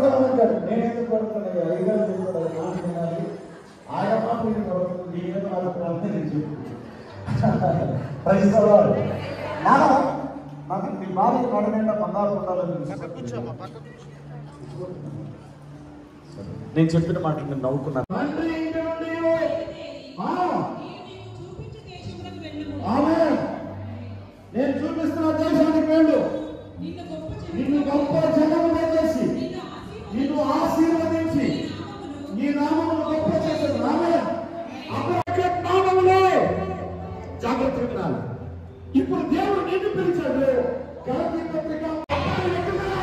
కొడతామంటాడు నేను ఎందుకు కొడతాను అయ్యగారు చెప్పాడు అది మాట వినాలి ఆయన మాట నేను కొడతాను నీ మీద నాకు అంతే నేను చెప్పు ప్రజలు నాన్న నాకు నీ భార్య నడ నిండా బంగారు ఉండాలని నేను చెప్పిన మాట నేను నవ్వుకున్నాను తండ్రి ఇంటి నుండి ఆ, చూపించు దేశములకు వెళ్ళుము ఆమె నేను చూపిస్తున్న దేశానికి వెళ్ళు నిన్ను గొప్ప నిన్ను గొప్ప జనముగా చేసి నిన్ను ఆశీర్వదించి నీ నామమును గొప్ప చేసేది ఆమె అబ్రహం నామములో జాగ్రత్త వినాలి ఇప్పుడు దేవుడు నిన్ను పిలిచాడు గలతీ పత్రిక అప్పుడు ఎక్కడున్నా?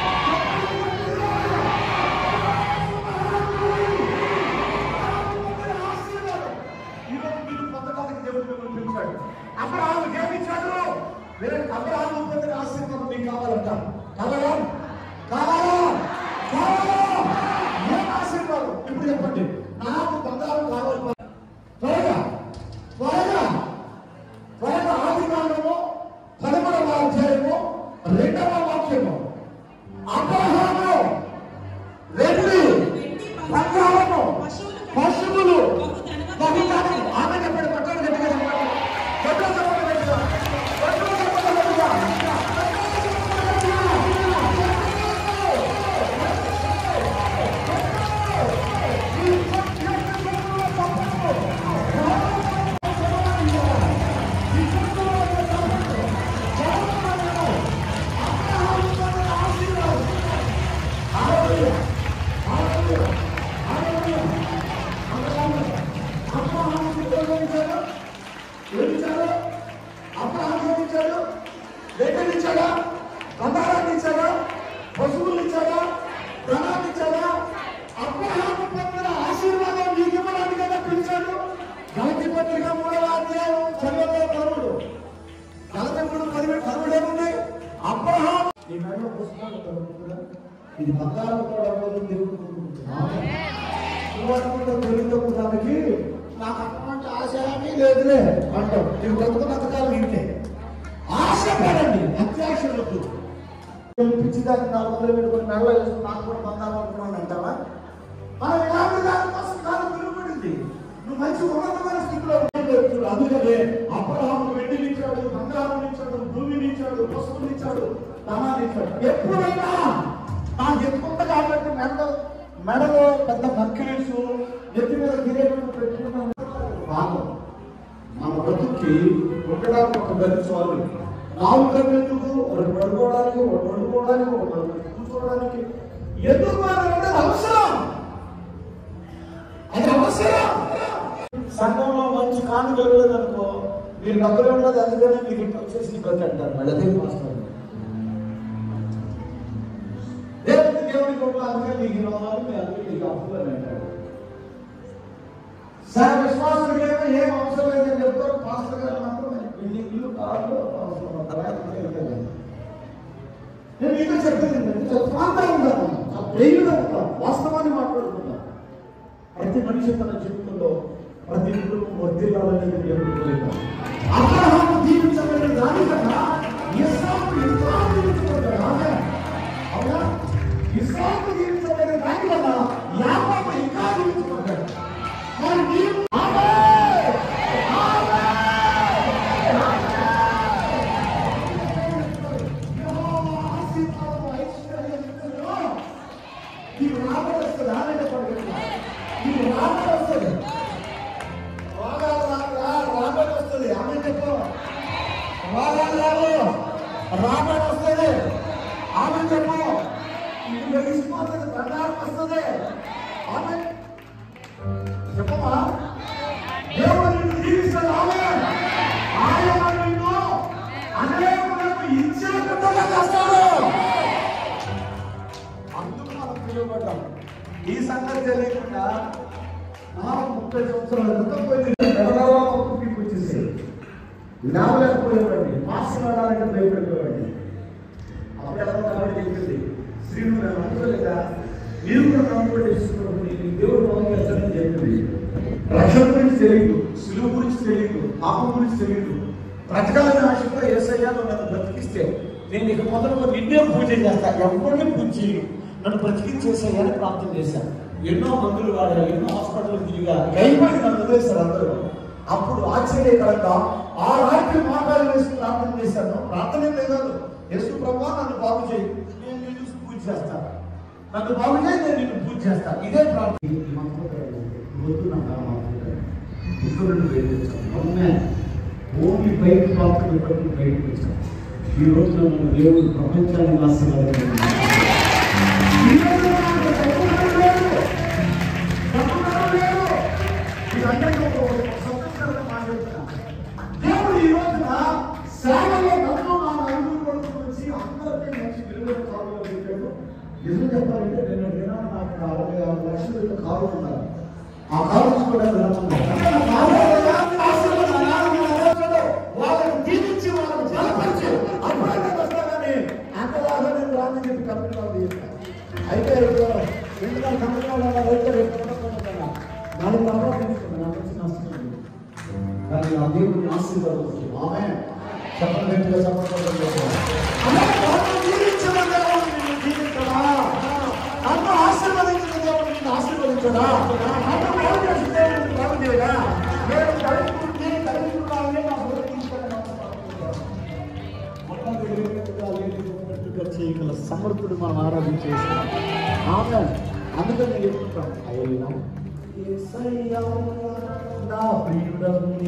ఈరోజు మీరు పొందడానికి దేవుడు మిమ్మల్ని పిలిచాడు అబ్రహాము ఏమిచ్చాడు మీరు అబ్రహాము పొందిన ఆశీర్వాదం మీకు కావాలంట కావాలా కావాలా కావాలా ఏం ఆశీర్వాదం ఇప్పుడు చెప్పండి నాకు బంగారం కావాలి త్వరగా త్వరగా త్వరగా ఆది కాండము పదమూడవ అధ్యాయము రెండవ వాక్యము అబ్రహాము వెండి బంగారము పశువులు బహుధనం ఆమె చెప్పండి పట్టాలు గట్టిగా చెప్పండి పట్టాలు చెప్పండి గట్టిగా పట్టాలు చెప్పండి గట్టిగా అబ్రహాముకి ఉపయోగించాడు ఏమిచ్చాడు అబ్రహాం ఏమిచ్చాడు లెక్కలు ఇచ్చాడా బంగారాన్ని ఇచ్చాడా పశువులు ఇచ్చాడా ధనాన్ని ఇచ్చాడా అబ్రహాము పొందిన ఆశీర్వాదం నీకు ఇవ్వడానికి కదా పిలిచాడు గలతి పత్రిక మూడవ అధ్యాయం చల్లలో కరువుడు గలతి మూడు పదివేలు కరువుడు ఏముంది అబ్రహాం నీ మెడలో పుస్తకాలు కలుగుతుందా ఇది బంగారం కూడా అవ్వదు దేవుడు కోరుకుంటున్నాడు. నువ్వనుకుంటే తెలియకపోవడానికి నాకు అటువంటి ఆశ ఏమీ లేదులే అంటావు ఇది బ్రతుకు బతకాలి ఇంతే ఆశపడండి అత్యాశలొద్దు పిచ్చిదాన్ని నా మొదలు పెట్టుకుని మెడలో వేసుకుని నాకు కూడా బంగారం అనుకున్నాను అంటావా మనం ఇలాంటి దాని కోసం కాదు పిలువబడింది నువ్వు మంచి ఉన్నతమైన స్థితిలో ఉండేది. అందుకనే అబ్రహాము వెండిని ఇచ్చాడు బంగారం ఇచ్చాడు భూమిని ఇచ్చాడు పశువుని ఇచ్చాడు ధనాన్ని ఇచ్చాడు ఎప్పుడైనా నాకు ఎక్కువ కాబట్టి మెడలో మెడలో పెద్ద నక్కిలీస్ నెత్తి మీద కిరీటం పెట్టుకున్నాను భాగం మన బ్రతుక్కి ఉండడానికి ఒక గది చాలు నాలుగు గది ఎందుకు ఒకటి పడుకోవడానికి ఒకటి వండుకోవడానికి ఒక నలుగురు కూర్చోవడానికి ఎందుకు అంటే అవసరం అది అవసరం సంఘంలో మంచి కానుకలు లేదనుకో మీరు డబ్బులు ఉండదు అందుకనే మీకు ఇంటి వచ్చేసి ఇబ్బంది అంటారు మళ్ళీ అదే మాస్టర్ దేవుడి దేవుడి కొట్ల అందుకే మీకు ఇవ్వాలి మీ అందుకే మీకు అప్పులు అని అంటాడు సరే విశ్వాసులకి ఏమో ఏం అవసరం లేదని చెప్తారు పాస్టర్ గారు మాత్రం ఇల్లు ఇల్లు కార్లు అవసరం అంటారు. నేను మీతో చెప్పేది ఏంటంటే చాలా ప్రాంతంగా ఉండాలి చాలా ప్రేమగా ఉంటాం వాస్తవాన్ని మాట్లాడుకుందాం ప్రతి మనిషి తన జీవితంలో ప్రతి కుటుంబం వర్ధిల్లాలనేది దేవుడు కోరిక అబ్రహాము జీవించబడిన దానికన్నా ఇస్సాకు ఎంతో జీవించబడ్డాడు ఆమె. అవునా ఇస్సాకు జీవించబడిన దానికన్నా యాకోబు ఇంకా జీవించబడ్డాడు మరి నీవు ఆమె! ఆమె! యెహోవా ఆశీర్వాదము ఐశ్వర్యమిచ్చును. నీకు రాబడి వస్తుంది ఆనంద పడగట్టు నీకు రాబడి వస్తుంది రోగాలు రాకుండా రాబడి వస్తుంది ఆమె చెప్పు రోగాలు రావు రాబడి వస్తుంది ఆమె చెప్పు ఇది వెలిసిపోతుంది బంగారం వస్తుంది ఆమె చెప్పమా దేవుడు నిన్ను దీవిస్తాడు ఆమె ఆయన నిన్ను అనేకులకు ఇచ్చే విధంగా చేస్తాడు అందుకు మనం పిలువబడ్డాం ఈ సంగతి తెలియకుండా నాకు ముప్పై సంవత్సరాల క్రితం పోయింది ఎవరెవరో ఒక్కొక్కరికి వచ్చేసాయి లేవలేకపోయేవాడిని మాస్క్ వాడాలంటే భయపడిపోయేవాడిని అప్పుడు ఎలా కాబట్టి చెప్పింది శ్రీను నేను అనుకోలేదా మీరు కూడా నమ్ముబడి చేసుకున్నప్పుడు నీ దేవుడు నమ్మకం చేస్తానని చెప్పింది రక్షణ గురించి తెలియదు సులువు గురించి తెలియదు పాపం గురించి తెలియదు బ్రతకాలని ఆశతో ఏసయ్యా నువ్వు నన్ను బ్రతికిస్తే నేను ఇక మొదలు నిన్నే పూజ చేస్తా ఎవరిని పూజ చేయను నన్ను బ్రతికించేసేయని ప్రార్థన చేశాను ఎన్నో మందులు వాడా ఎన్నో హాస్పిటల్ తిరిగా అయిపోయి నన్ను వదిలేశారు అందరూ అప్పుడు ఆశ్చర్యకరంగా ఆ రాత్రి మోకాలు వేసి ప్రార్థన చేశాను ప్రార్థన ఏం లేదు యేసు ప్రభా నన్ను బాగు చేయి నేను నిన్ను పూజ చేస్తాను నన్ను బాగు చేయి నేను నిన్ను పూజ చేస్తాను ఇదే ప్రార్థన ఈ మంత్రం వద్దు నాకు ఆ మంత్రం. ఇతరులను వేధించాలి అవునే ఓన్లీ బయట ప్రార్థన ఇతరులను బయటకు వచ్చాను ఈ రోజు నన్ను దేవుడు ప్రపంచాన్ని ఆశీర్వాదం ఈ రోజు నాకు సంపూర్ణం లేదు. సంపూర్ణం లేదు. ఇదందరికీ ఒక సంతోషకరమైన మాట చెప్తున్నా. దేవుడు ఈ రోజున సేవలో నన్ను నా నలుగురు కొడుకులు వచ్చి అందరినీ మంచి విలువైన కారులో పెట్టాడు నిజం చెప్పాలంటే నేను దినాన్ని నాకు అరవై ఆరు లక్షల యొక్క కారు ఉండాలి ఆ కారు తీసుకోవడానికి వాళ్ళని దీవించి వాళ్ళని బలపరిచి అప్పుడే నేను వస్తానని అంతలాగా నేను రానని చెప్పి కంపెనీ వాళ్ళు చెప్పాను అయితే ఎందుకంటే కంపెనీ వాళ్ళు అలా అయితే రేపు ఉండకపోతున్నా నాలుగు లాభాలు తీసుకున్నాను నాకు వచ్చిన నష్టం లేదు. కానీ నా దేవుడిని ఆశీర్వాదం ఆమె చెప్పండి గట్టిగా చెప్పండి నన్ను ఆశీర్వదించిన దేవుడు నిన్ను ఆశీర్వదించడా నన్ను బాగు చేసిన దేవుడు నిన్ను బాగు చేయడా నేను కలుపుకుంటే కలుపుకున్నానే నా బ్రతుకు తీసుకొని మొత్తం దగ్గరగా లేనిగా చేయగల సమర్థుడు మనం ఆరాధించేసాం ఆమె అందుకని నేను చెప్తుంటాం అయ్యా యేసయ్యా, నా ప్రియుడవు నీ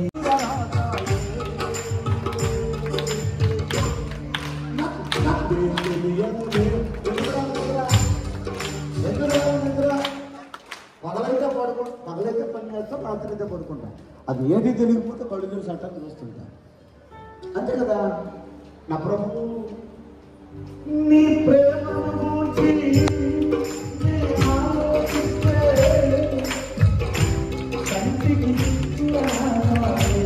పగలైతే పడుకో పగలైతే పని చేస్తా రాత్రైతే పడుకుంటా అది ఏది తెలియకపోతే కళ్ళు చూసి అంటాను చూస్తుంటా అంతే కదా నా ప్రభు నీ ప్రేమను గూర్చి నీ ఆలోచిస్తే కంటికి చిక్కులాడే.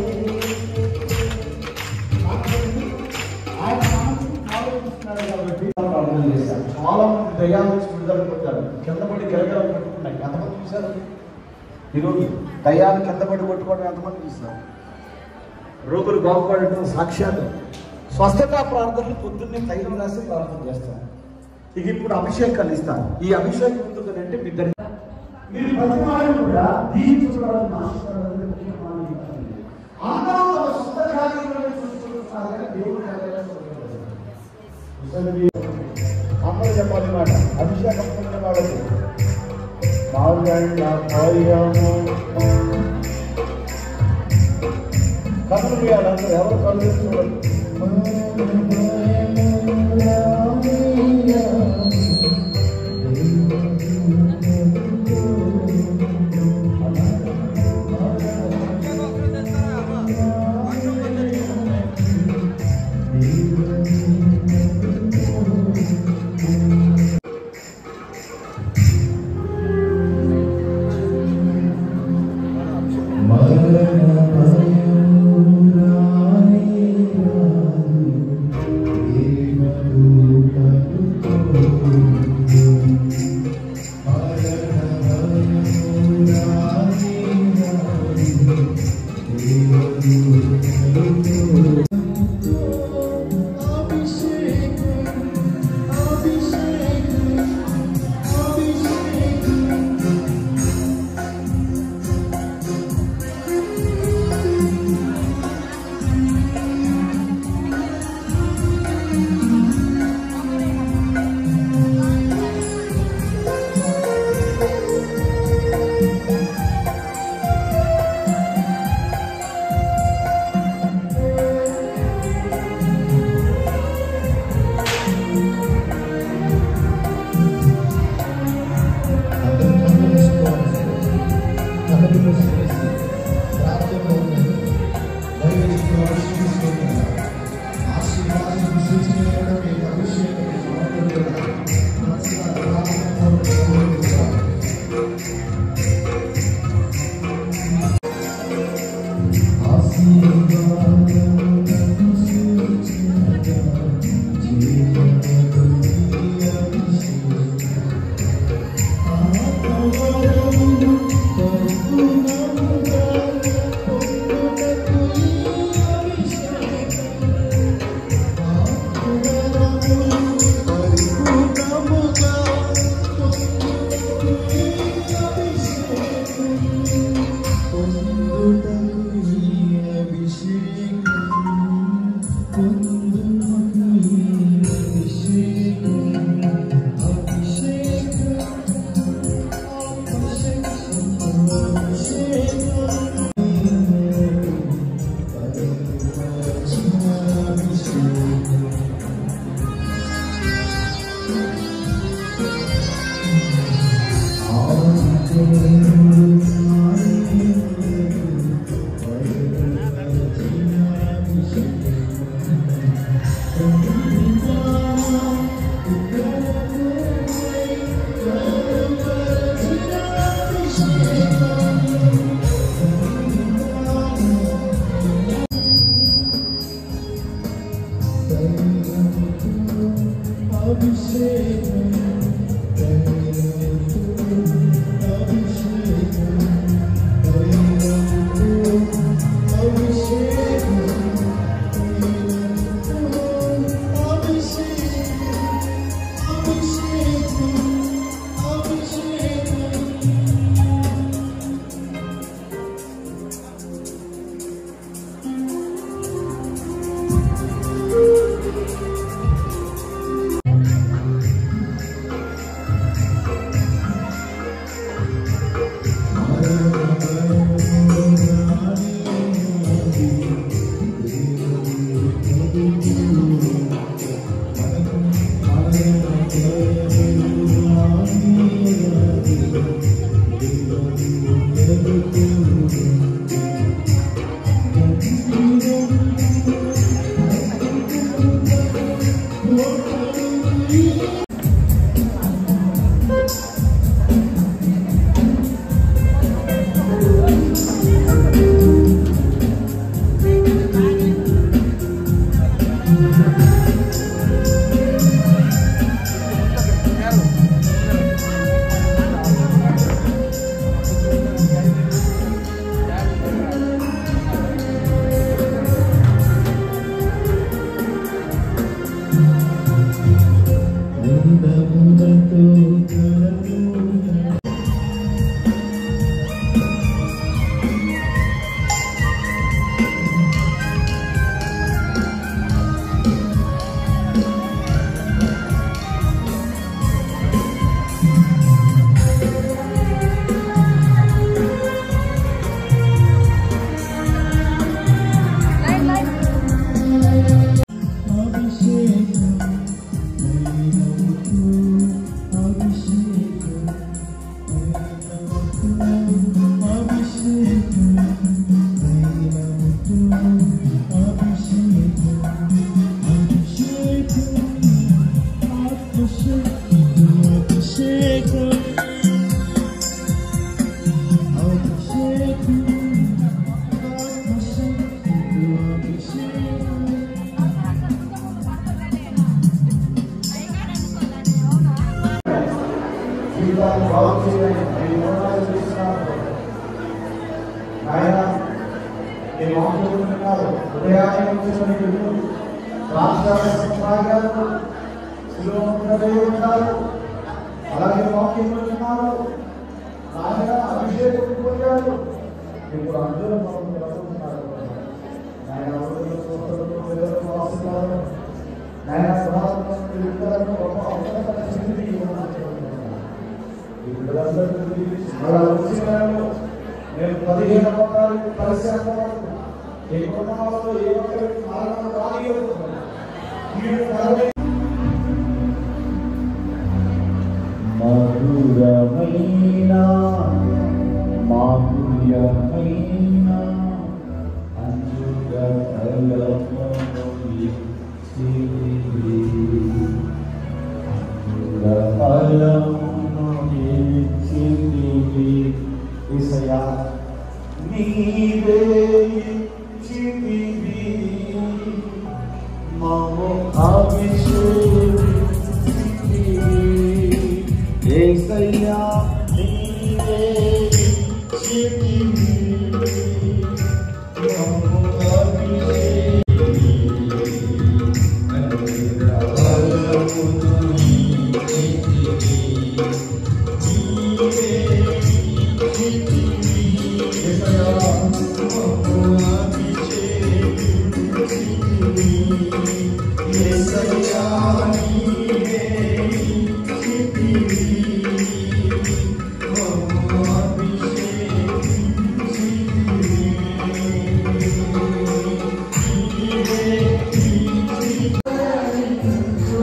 ఆయన మనసుని ఆలోచిస్తున్నాడు కాబట్టి ప్రార్థన చేశారు. చాలా మంది దయ్యాల నుంచి విడుదల పొందారు కింద పడి గిలగలు పట్టుకున్నాయి ఎంతమంది చూశారు ఈరోజు దయ్యాలు కింద పడి కొట్టుకోవడం ఎంతమంది చూశారు రోగులు బాగుపడటం సాక్ష్యాలు స్వస్థత ప్రార్థనలు పొద్దున్నే తైలం రాసి ప్రార్థన చేస్తారు ఇక ఇప్పుడు అభిషేకాలు ఇస్తాను ఈ అభిషేకం ఎందుకంటే మీ ఇద్దరి మీరు ప్రతి వారు కూడా దీవించబడాలని ఆశపడాలని ప్రతి వారు చెప్తారు. అందరూ తమ సొంత కార్యాలను చూసుకుంటున్నారు కానీ దేవుడు కార్యాలను చూడలేదు. అందరూ చెప్పాలి మాట అభిషేకం పొందిన వాళ్ళకి మాల్గండ భయము కన్నులు తీయాలంటే ఎవరు కళ్ళు తీసి చూడండి మరణ జీవితాన్ని బాగు చేయండి మీ నిర్ణయాలు తీసుకున్నారు ఆయన మీ మాట్లాడుతున్నారు హృదయాన్ని ఉంచుకొని విను రాష్ట్రాల సమాజాలు శిలోముఖులై ఉంటారు అలాగే వాక్యం ఉంటున్నారు ఆయన అభిషేకం పొందారు ఇప్పుడు అందరూ మమ్మల్ని బ్రతుకుతున్నారు ఆయన అవసరం సోదరులు పిల్లలు వాసులు ఆయన సమాజంలో పిల్లలను గొప్ప అవసరమైన స్థితికి ఇప్పుడందరికీ అలా వచ్చినాను నేను పదిహేను వందలు పరిశ్రమ వరకు ఏ కుటుంబంలో ఏ ఒక్కరికి మరణం రానివ్వదు మీరు నలభై మధురమైన మాధుర్యమైన అంజుగ ఈసయా నీవే చితివి మమో అభిషేకితివి ఏసయ్యా నీవే చితివి మమో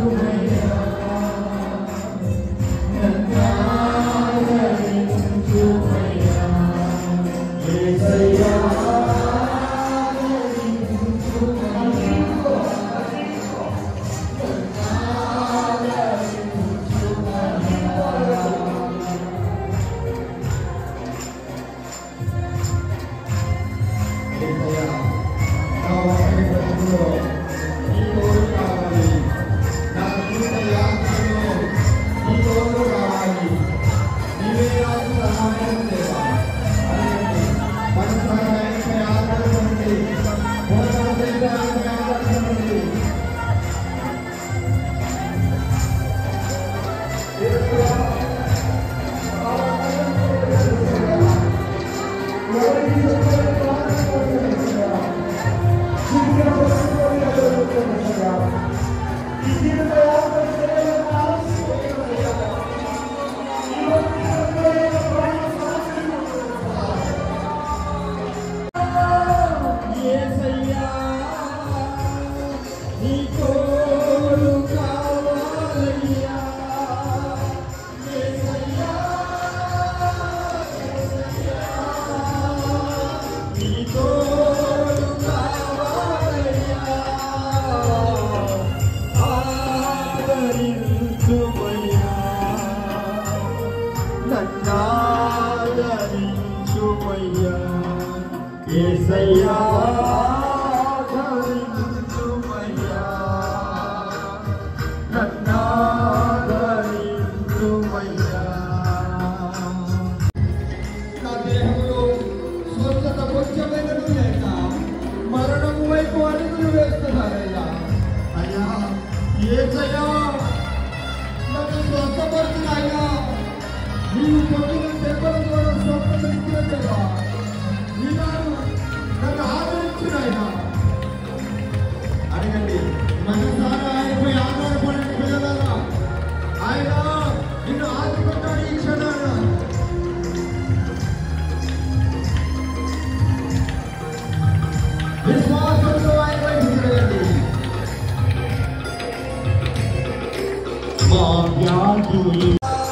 Thank నన్నాదరించుమయ్యా ఏసయ్యా ఆదరించుమయ్యా నన్నాదరించుమయ్యా నా దేహంలో స్వస్థత కొంచెమైనను లేక మరణము వైపు అడుగులు వేస్తున్నారయ్యా అయ్యా ఏసయ్యా నన్ను స్వస్థపడుతున్నాయ్యా నీవు పొందిన దెబ్బల ద్వారా స్వస్థత ఇచ్చినట్టుగా ఈనాడు నన్ను ఆదరించినాయ్యా అడగండి మనసారా ఆయనపై ఆధారపడిన పిల్లలారా ఆయన నిన్ను ఆదుకుంటాడు ఈ క్షణాన విశ్వాసంతో ఆయన వైపు తిరగండి మా వ్యాధులు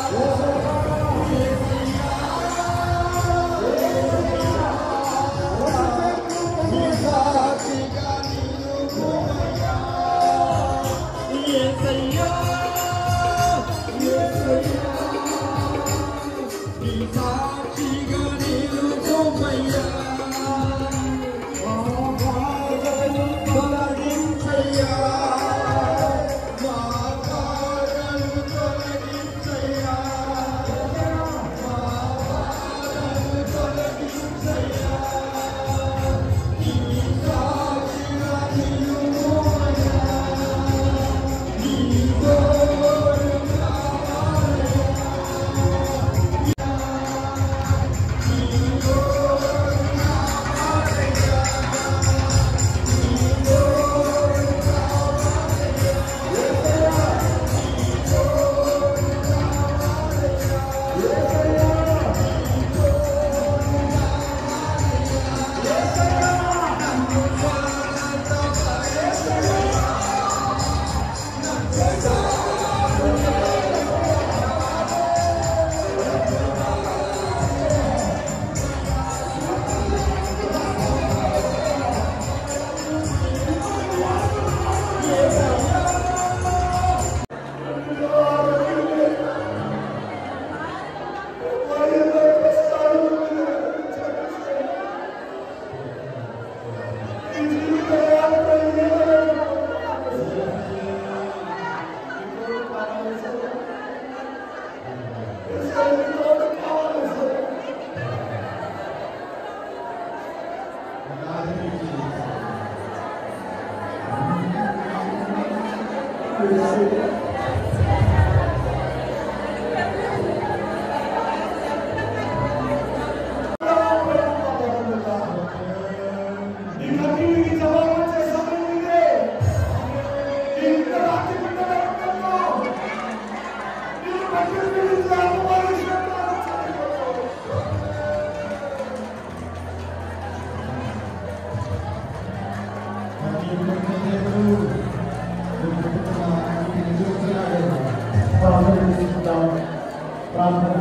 ప్రార్థన ప్రార్థన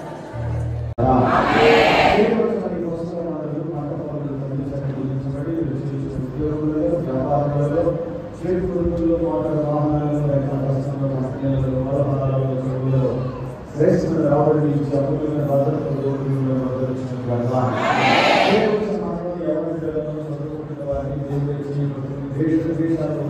శ్రేష్ఠమైన రాబడి నుంచి అమూల్యమైన భద్రత దేవుడిని భద్రత చదువుకుంటున్న వారిని దేశ దేశాలు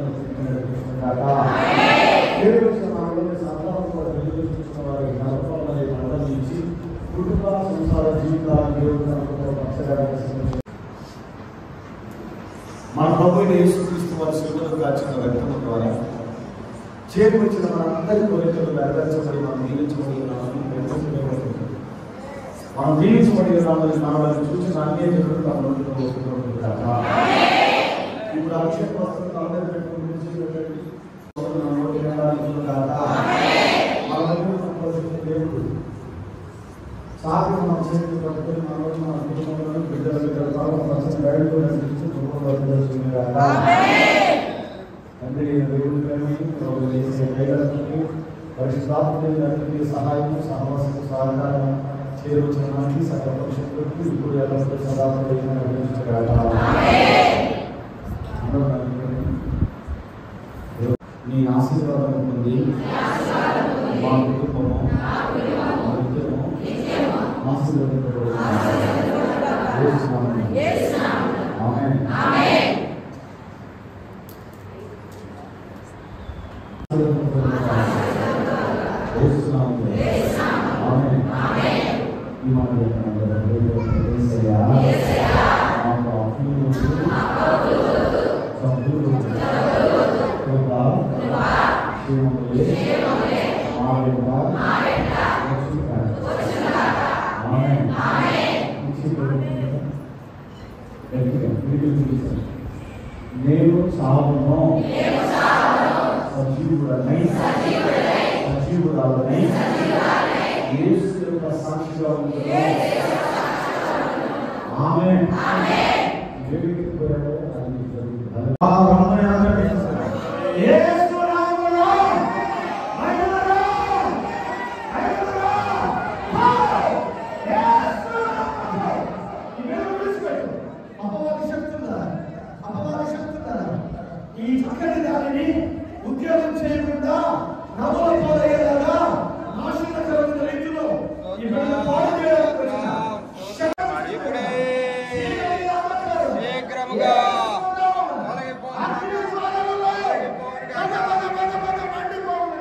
దేవుడి సమాజంలో సంతానం కూడా వెలుగుతున్న వారికి నమ్మకం అందించి కుటుంబ సంసార జీవితాలు దేవుడు నమ్మకంతో పచ్చగా మన ప్రభు అయిన యేసుక్రీస్తు వారి శిలువలో కాచిన రక్తము ద్వారా చేరి వచ్చిన మనందరి కోరికలు నెరవేర్చబడి మనం దీవించబడి ఉన్నామని నిర్వహించబడి మనం దీవించబడి ఉన్నామని మనల్ని చూసిన అన్య జనులు తమ నోటితో ఒప్పుకుంటున్నారు కాక. ఇప్పుడు అభిషేక వస్త్రం తల మీద పెట్టుకుని విడిచిపెట్టండి. మన నోటి నిండా నిధులు కాక. మన దగ్గర సంపాదించిన దేవుడు సాగి మన చేతులు పట్టుకొని మన రోజు మన కుటుంబంలో బిడ్డల బిడ్డల పాపం పచ్చని బయటకు నడిపించి కుటుంబంలో పిల్లలు కాక. తండ్రి దేవుడి ప్రేమ ప్రభు చేసే వేగలకి పరిశుద్ధాత్మకి సహాయం సహవాసం సహకారం చేరువచనానికి సకల పరిశుద్ధులకు ఇప్పుడు ఎల్లప్పుడూ సదాపడి నీ ఆశీర్వాదం ఉంది మా కుటుంబము మా ఇద్దరము నేను సాగును సజీవుడనై సజీవురాలనై యేసు యొక్క సాక్షిగా ఉంటున్నాను ఆమె దేవుడికి పోయాడో అది జరుగుతుంది. ఆ రమణ యాగండి. యేసు నామములో మహిమలో, మహిమలో, పౌరు, యేసు నామములో. ఇవేమో విడిచిపెట్టు. అపవాది శక్తి ఉందా? అపవాది శక్తి ఉందా? ఈ చక్కని దానిని ఉద్యోగం చేయకుండా నవ్వుల పోలయ్యేలాగా నాశనకరమైన రీతిలో ఈ బిడ్డను పాడు చేయడానికి వచ్చిన శక్తి ఇప్పుడే శీఘ్రముగా శీఘ్రముగా అగ్ని జ్వాలలలో పద పద పద పద మండిపోవును.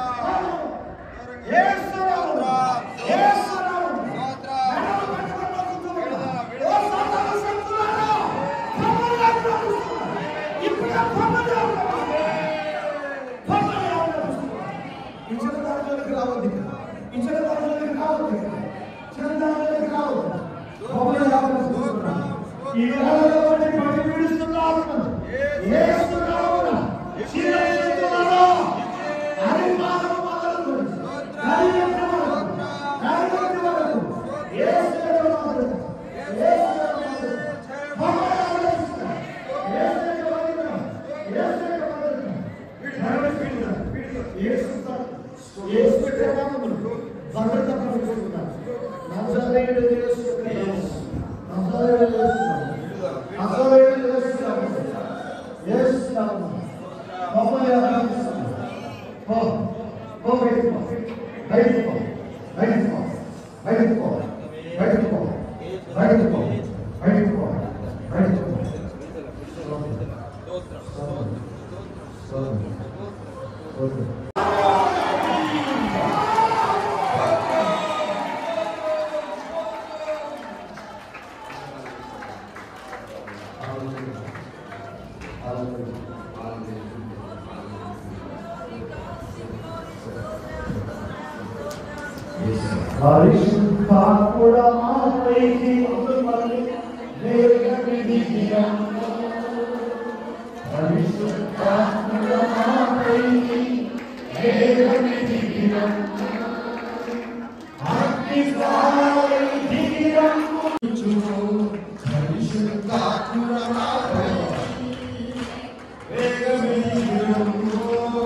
యేసు నామములో, యేసు నామములో. మెడలు పట్టుకొని నొక్కుతున్నాడు. ఓ సాతాను శక్తులారా, పొమ్మని ఆజ్ఞాపిస్తున్నాను. ఇప్పుడే పొమ్మని ఆజ్ఞాపిస్తున్నాను. పొమ్మని ఆజ్ఞాపిస్తున్నాను. ఇచ్చిన దానిలోకి రావద్దు ఇక. ఇచ్చిన దానిలోకి రావద్దు ఇక. ఇచ్చిన దానిలోకి రావద్దు. పొమ్మని ఆజ్ఞాపిస్తున్నాను. ఈ నెలలో ఉండి పట్టి పీడిస్తున్నాను. యేసు నామమున శిరస్సులారా, అరిమానము మొదలుకొని, నడినెత్తి వరకు, నడినెత్తి వరకు, యేసు యొక్క నామమున, యేసు యొక్క నామమున, పొమ్మని ఆజ్ఞాపిస్తున్నాను. యేసు యొక్క నామమున, యేసు యొక్క నామమున, నడినెత్తి వరకు, యేసు యొక్క- యేసు యొక్క నామమున, భద్రత ప్రకటిస్తున్నాను. నజరేయుడు యేసు యొక్క నామమున, నజరేయుడు యేసు నామమున, నజరేయుడు యేసు నామమున, యేసు నామమున, పొమ్మని ఆజ్ఞాపిస్తున్నాను. పో పో బయటికి పో బయటికి పో బయటికి పో బయటికి పో బయటికి పో బయటికి పో బయటికి పో బయటికి పో పరిశుద్ధాత్ముడా మాపైకి అమృతమని వేగమిదిగిరం. పరిశుద్ధాత్ముడా మాపైకి వేగమిదిగిరం. అగ్నిజ్వాలై దిగిరమ్ముచును. పరిశుద్ధాత్ముడా మాపైకి వేగమిదిగిరము.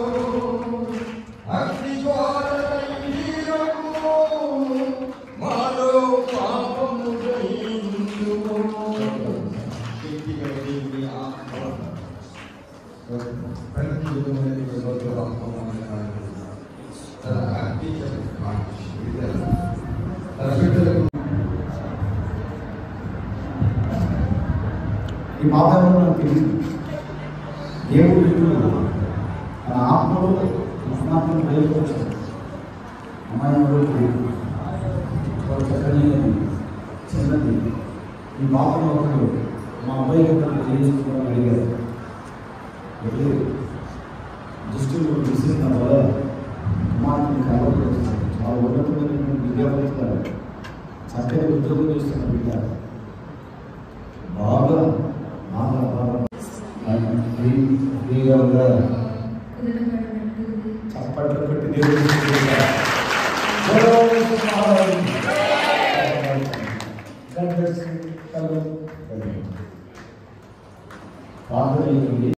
ఈ మాధవం నాకు తెలియదు దేవుడు విన్నాడు. తన ఆత్మలో కృష్ణాత్మను బయలుపరిచాడు అమ్మాయి తెలియదు ఒక చక్కని చిన్నది ఈ బాబు ఒకరు మా అబ్బాయి గారు తెలియజేసుకోవడం అడిగారు వెళ్ళి దృష్టిలో విసిరిన వల్ల కుమార్తెని కలవడం చాలా ఉన్నతమైనటువంటి విద్యావంతులు చక్కని ఉద్యోగం చేస్తున్న బిడ్డ బాగా బాగా బాగా ఫ్రీ- ఫ్రీగా ఉందా చప్పట్లు పెట్టి దేవుడికి స్తుతిద్దాం. జై Sriram. God bless you. Hello. ప్రార్థన చేయండి